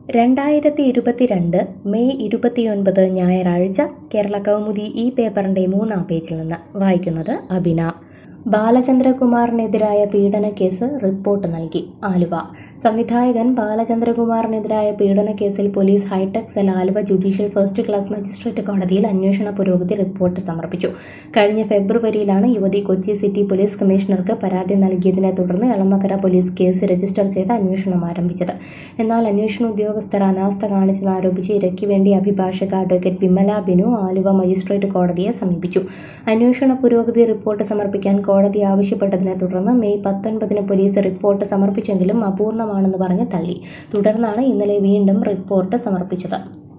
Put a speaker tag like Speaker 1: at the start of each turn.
Speaker 1: രണ്ടായിരത്തി ഇരുപത്തിരണ്ട് മെയ് ഇരുപത്തിയൊൻപത് ഞായറാഴ്ച കേരള കൗമുദി ഈ പേപ്പറിന്റെ മൂന്നാം പേജിൽ നിന്ന് വായിക്കുന്നത് അബിന ബാലചന്ദ്രകുമാറിനെതിരായ പീഡനക്കേസ് റിപ്പോർട്ട് നൽകി ആലുവ സംവിധായകൻ ബാലചന്ദ്രകുമാറിനെതിരായ പീഡനക്കേസിൽ police hi tech cell Aluva judicial first class magistrate കോടതിയിൽ അന്വേഷണ പുരോഗതി റിപ്പോർട്ട് സമർപ്പിച്ചു കഴിഞ്ഞ ഫെബ്രുവരിയിലാണ് യുവതി കൊച്ചി സിറ്റി പോലീസ് കമ്മീഷണർക്ക് പരാതി നൽകിയതിനെ തുടർന്ന് എളമക്കര പോലീസ് കേസ് രജിസ്റ്റർ ചെയ്ത് അന്വേഷണം ആരംഭിച്ചത് എന്നാൽ അന്വേഷണ ഉദ്യോഗസ്ഥർ അനാസ്ഥ കാണിച്ചെന്നാരോപിച്ച് ഇരയ്ക്ക് വേണ്ടി അഭിഭാഷക അഡ്വക്കേറ്റ് വിമല ബിനു ആലുവ മജിസ്ട്രേറ്റ് കോടതിയെ സമീപിച്ചു അന്വേഷണ പുരോഗതി റിപ്പോർട്ട് സമർപ്പിക്കാൻ കോടതി ആവശ്യപ്പെട്ടതിനെ തുടർന്ന് മെയ് പത്തൊൻപതിന് പോലീസ് റിപ്പോർട്ട് സമർപ്പിച്ചെങ്കിലും അപൂർണമാണെന്ന് പറഞ്ഞ് തള്ളി തുടർന്നാണ് ഇന്നലെ വീണ്ടും റിപ്പോർട്ട് സമർപ്പിച്ചത്